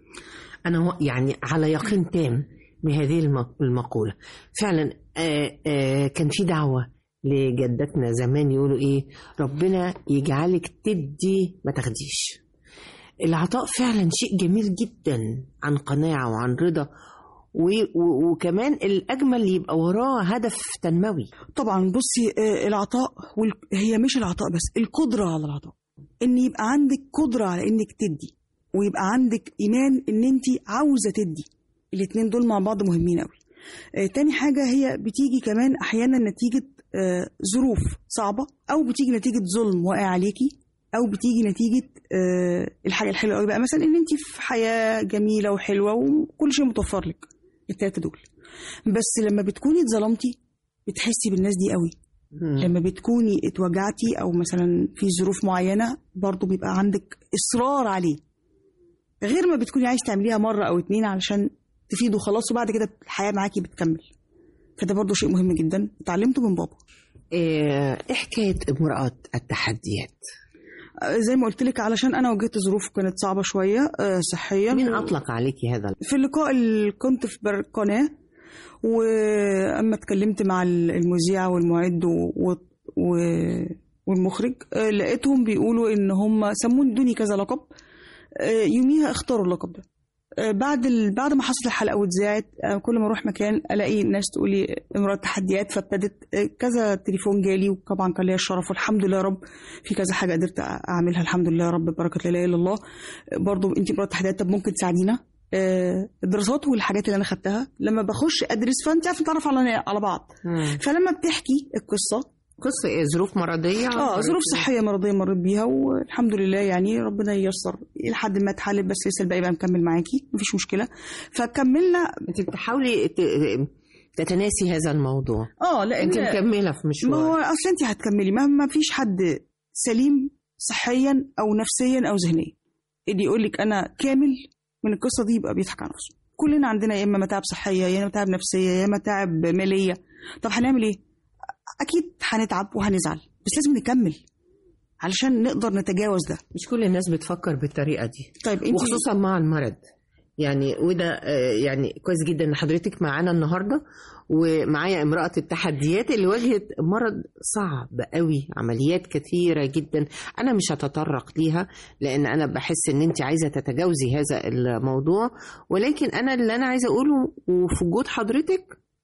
أنا و- يعني على يقين تام بهذه الم- المقولة فعلا آه آه كان في دعوة لجدتنا زمان يقولوا إيه ربنا يجعلك تدي ما تاخديش العطاء فعلا شيء جميل جدا عن قناعة وعن رضا و- و- وكمان الأجمل يبقى وراه هدف تنموي طبعا بصي آه، العطاء وال- هي مش العطاء بس القدره على العطاء ان يبقى عندك قدره على انك تدي ويبقى عندك ايمان ان انت عاوزه تدي الاتنين دول مع بعض مهمين قوي آه، تاني حاجه هي بتيجي كمان احيانا نتيجه آه، ظروف صعبه او بتيجي نتيجه ظلم واقع عليكي او بتيجي نتيجه آه، الحاجه الحلوه قوي بقى مثلا ان انت في حياه جميله وحلوه وكل شيء متوفر لك التلاته دول بس لما بتكوني اتظلمتي بتحسي بالناس دي قوي لما بتكوني اتوجعتي او مثلا في ظروف معينه برضو بيبقى عندك اصرار عليه غير ما بتكوني عايز تعمليها مره او اتنين علشان تفيد وخلاص وبعد كده الحياه معاكي بتكمل فده برضو شيء مهم جدا اتعلمته من بابا آه، إيه حكاية امرأة التحديات آه، زي ما قلت لك علشان انا واجهت ظروف كانت صعبه شويه آه، صحيا مين أطلق عليكي هذا في اللقاء اللي كنت في بر- قناة وأما اتكلمت مع ال- المذيعة والمعد و... و... والمخرج آه، لقيتهم بيقولوا إن هم سموني دوني كذا لقب آه، يوميها اختاروا اللقب ده آه، بعد ال... بعد ما حصلت الحلقة واتذاعت آه، كل ما أروح مكان ألاقي ناس تقول لي امرأة تحديات فابتدت آه، كذا تليفون جالي وطبعا كان ليا الشرف والحمد لله يا رب في كذا حاجة قدرت أعملها الحمد لله يا رب ببركة لا إله إلا الله برضو انت امرأة تحديات طب ممكن تساعدينا آه، الدراسات والحاجات اللي انا خدتها لما بخش ادرس فانت عارفه نتعرف على على بعض فلما بتحكي القصه قصة إيه ظروف مرضية اه ظروف صحيه مرضيه مريت بيها والحمد لله يعني ربنا ييسر لحد ما اتحلت بس لسه الباقي بقى مكمل معاكي مفيش مشكله فكملنا أنت بتحاولي ت- تتناسي هذا الموضوع اه لان أنت مكملة في ما هو مشوار اصل انت هتكملي مهما فيش حد سليم صحيا او نفسيا او ذهنيا اللي يقول لك انا كامل من القصه دي يبقى بيضحك على نفسه كلنا عندنا يا اما متاعب صحيه يا اما متاعب نفسيه يا اما متاعب ماليه طب هنعمل ايه اكيد هنتعب وهنزعل بس لازم نكمل علشان نقدر نتجاوز ده مش كل الناس بتفكر بالطريقة دي طيب انت وخصوصا مع المرض يعني وده آه، يعني كويس جدا ان حضرتك معانا النهارده ومعايا امراه التحديات اللي واجهت مرض صعب قوي عمليات كثيره جدا انا مش هتطرق ليها لان انا بحس ان انت عايزه تتجاوزي هذا الموضوع ولكن انا اللي انا عايزه اقوله وفي وجود حضرتك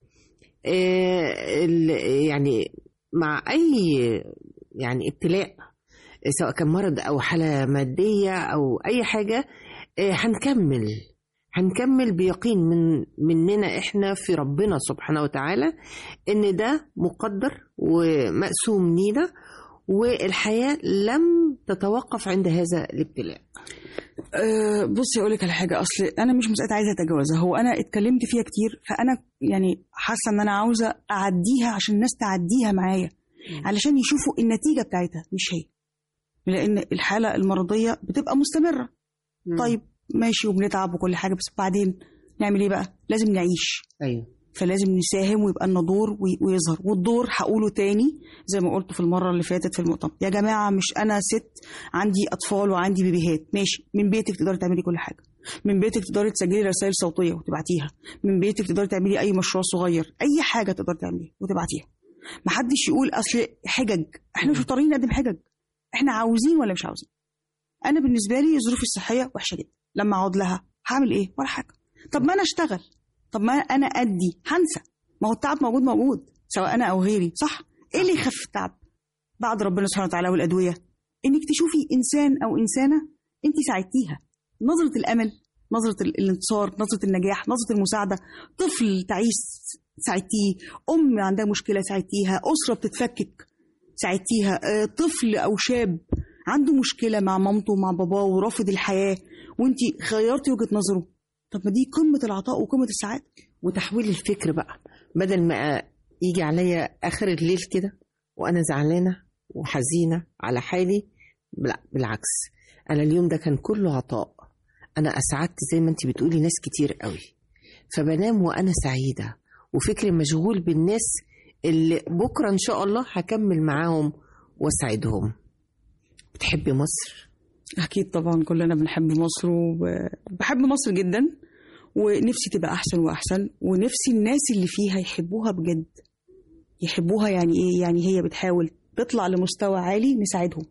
آه، ال- يعني مع اي يعني ابتلاء سواء كان مرض او حاله ماديه او اي حاجه آه، هنكمل هنكمل بيقين من مننا احنا في ربنا سبحانه وتعالى ان ده مقدر ومقسوم لينا والحياه لم تتوقف عند هذا الابتلاء أه بصي اقول لك على حاجه اصل انا مش مساله عايزه اتجاوزها هو انا اتكلمت فيها كتير فانا يعني حاسه ان انا عاوزه اعديها عشان الناس تعديها معايا علشان يشوفوا النتيجه بتاعتها مش هي لان الحاله المرضيه بتبقى مستمره طيب ماشي وبنتعب وكل حاجه بس بعدين نعمل ايه بقى لازم نعيش ايوه فلازم نساهم ويبقى لنا دور وي- ويظهر والدور هقوله تاني زي ما قلت في المره اللي فاتت في المؤتمر يا جماعه مش انا ست عندي اطفال وعندي بيبيهات ماشي من بيتك تقدري تعملي كل حاجه من بيتك تقدري تسجلي رسائل صوتيه وتبعتيها من بيتك تقدري تعملي اي مشروع صغير اي حاجه تقدري تعمليها وتبعتيها محدش يقول اصل حجج احنا مش مضطرين نقدم حجج احنا عاوزين ولا مش عاوزين انا بالنسبه لي ظروفي الصحيه وحشه جدا لما اقعد لها هعمل ايه ولا حاجه طب ما انا اشتغل طب ما انا ادي هنسى ما هو التعب موجود موجود سواء انا او غيري صح ايه اللي يخفف التعب بعد ربنا سبحانه وتعالى والادويه انك تشوفي انسان او انسانه انت ساعدتيها نظره الامل نظره ال- الانتصار نظره النجاح نظره المساعده طفل تعيس ساعدتيه ام عندها مشكله ساعدتيها اسره بتتفكك ساعدتيها آه، طفل او شاب عنده مشكله مع مامته ومع باباه ورافض الحياه وانت غيرتي وجهه نظره طب ما دي قمه العطاء وقمه السعاده وتحويل الفكر بقى بدل ما يجي عليا اخر الليل كده وانا زعلانه وحزينه على حالي لا بالعكس انا اليوم ده كان كله عطاء انا اسعدت زي ما انت بتقولي ناس كتير قوي فبنام وانا سعيده وفكري مشغول بالناس اللي بكره ان شاء الله هكمل معاهم واسعدهم بتحبي مصر اكيد طبعا كلنا بنحب مصر وبحب مصر جدا ونفسي تبقى احسن واحسن ونفسي الناس اللي فيها يحبوها بجد يحبوها يعني ايه يعني هي بتحاول تطلع لمستوى عالي نساعدهم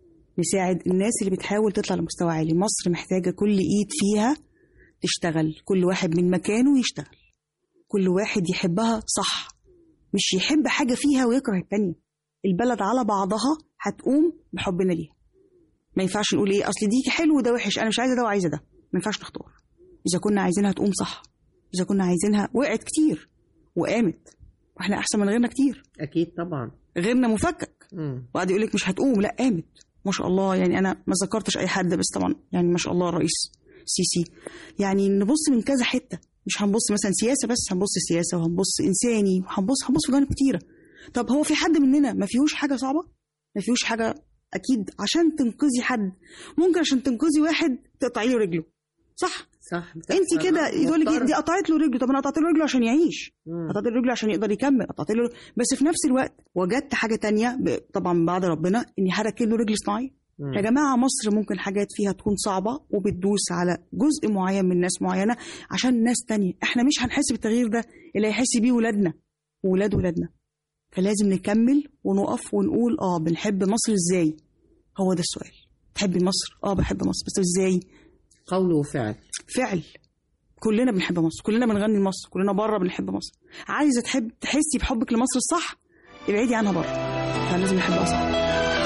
نساعد الناس اللي بتحاول تطلع لمستوى عالي مصر محتاجة كل ايد فيها تشتغل كل واحد من مكانه يشتغل كل واحد يحبها صح مش يحب حاجة فيها ويكره التانية البلد على بعضها هتقوم بحبنا ليها ما ينفعش نقول ايه اصل دي حلو وده وحش انا مش عايزه ده وعايزه ده ما ينفعش نختار اذا كنا عايزينها تقوم صح اذا كنا عايزينها وقعت كتير وقامت واحنا احسن من غيرنا كتير اكيد طبعا غيرنا مفكك مم. وقعد يقول لك مش هتقوم لا قامت ما شاء الله يعني انا ما ذكرتش اي حد بس طبعا يعني ما شاء الله الرئيس سيسي يعني نبص من كذا حته مش هنبص مثلا سياسه بس هنبص سياسه وهنبص انساني وهنبص هنبص في جوانب كتيره طب هو في حد مننا ما فيهوش حاجه صعبه ما فيهوش حاجه اكيد عشان تنقذي حد ممكن عشان تنقذي واحد تقطعي له رجله صح صح انت كده يقول لك دي قطعت له رجله طب انا قطعت له رجله عشان يعيش مم. قطعت له رجله عشان يقدر يكمل قطعت له بس في نفس الوقت وجدت حاجه تانية ب- طبعا بعد ربنا اني هركب له رجل صناعيه مم. يا جماعه مصر ممكن حاجات فيها تكون صعبه وبتدوس على جزء معين من ناس معينه عشان ناس تانية احنا مش هنحس بالتغيير ده اللي هيحس بيه ولادنا وولاد ولادنا فلازم نكمل ونقف ونقول اه بنحب مصر ازاي هو ده السؤال تحبي مصر اه بحب مصر بس ازاي قول وفعل فعل كلنا بنحب مصر كلنا بنغني لمصر كلنا بره بنحب مصر عايزه تحب تحسي بحبك لمصر الصح ابعدي عنها بره فلازم نحبها صح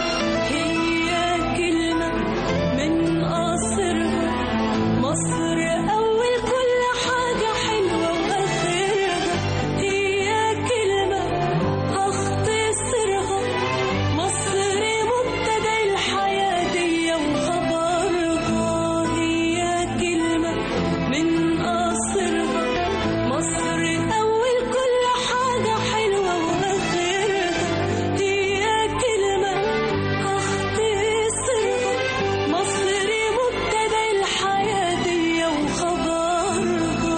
هي كلمة من قصرها مصر أول كل حاجة حلوة وآخرها هي كلمة هختصرها مصر مبتدأ الحياة دي وخبرها هي كلمة من قصرها مصر أول كل حاجة حلوة وآخرها هي كلمة هختصرها مصر مبتدأ الحياة دي وخبرها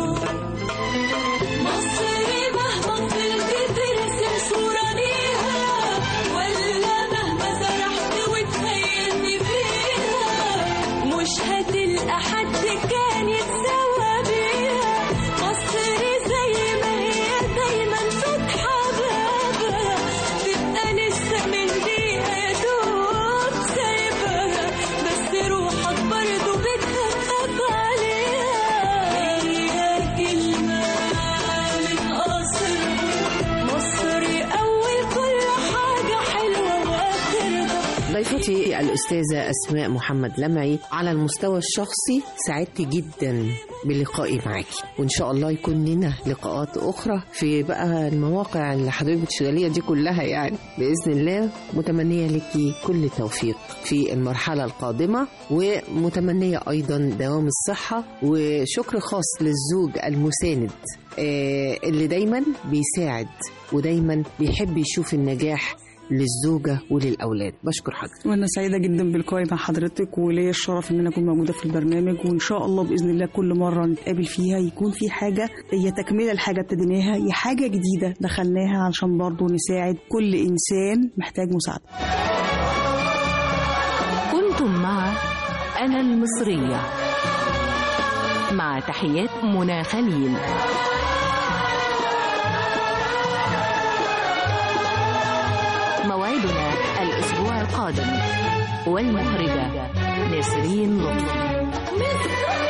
مصر مهما فضلت ترسم صورة ليها ولا مهما سرحت وتخيلت فيها مش هتلقى حد كان يتساوى بيها مصر زي ما هي دايما فاتحة بابها تبقى لسه من دقيقة يا دوب سايبها بس روحك برضه بتخاف عليها هي كلمة من قصرها مصر أول كل حاجة حلوة وآخرها ضيفتي الأستاذة أسماء محمد لمعي على المستوى الشخصي سعدت جدا بلقائي معاكي وإن شاء الله يكون لنا لقاءات أخرى في بقى المواقع اللي حضرتك بتشتغليها دي كلها يعني بإذن الله متمنية لك كل التوفيق في المرحلة القادمة ومتمنية أيضا دوام الصحة وشكر خاص للزوج المساند آه، اللي دايما بيساعد ودايما بيحب يشوف النجاح للزوجة وللأولاد بشكر حضرتك وانا سعيده جدا باللقاء مع حضرتك وليا الشرف ان انا اكون موجوده في البرنامج وان شاء الله باذن الله كل مره نتقابل فيها يكون في حاجه هي تكمله لحاجه ابتديناها هي حاجه جديده دخلناها علشان برضه نساعد كل انسان محتاج مساعده كنتم مع أنا المصرية مع تحيات منى خليل موعدنا الأسبوع القادم والمخرجة نسرين لطفي